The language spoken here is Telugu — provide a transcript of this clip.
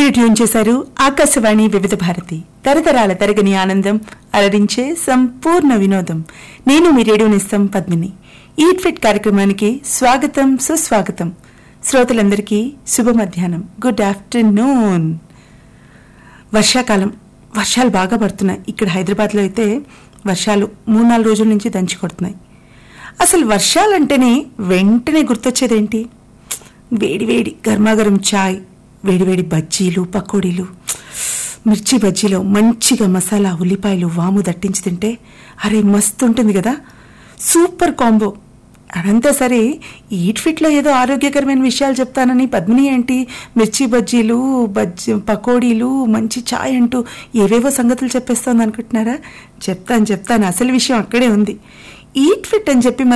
మీరు ట్యూన్ చేశారు ఆకాశవాణి వివిధ భారతి తరతరాల తరగని ఆనందం అలరించే సంపూర్ణ వినోదం నేను మీ రేడియో నిస్తం పద్మిని ఈట్ ఫిట్ కార్యక్రమానికి స్వాగతం సుస్వాగతం శ్రోతలందరికీ శుభ మధ్యాహ్నం గుడ్ ఆఫ్టర్నూన్ వర్షాకాలం వర్షాలు బాగా పడుతున్నాయి ఇక్కడ హైదరాబాద్లో అయితే వర్షాలు మూడు నాలుగు రోజుల నుంచి దంచి కొడుతున్నాయి అసలు వర్షాలంటేనే వెంటనే గుర్తొచ్చేదేంటి వేడి వేడి గర్మాగరం చాయ్ వేడి వేడి బజ్జీలు పకోడీలు మిర్చి బజ్జీలో మంచిగా మసాలా ఉల్లిపాయలు వాము దట్టించి తింటే అరే మస్తు ఉంటుంది కదా సూపర్ కాంబో అదంతా సరే ఈట్ ఫిట్లో ఏదో ఆరోగ్యకరమైన విషయాలు చెప్తానని పద్మిని ఏంటి మిర్చి బజ్జీలు బజ్జీ పకోడీలు మంచి చాయ్ అంటూ ఏవేవో సంగతులు చెప్పేస్తోంది అనుకుంటున్నారా చెప్తాను చెప్తాను అసలు విషయం అక్కడే ఉంది ఈట్ ఫిట్ అని చెప్పి మరి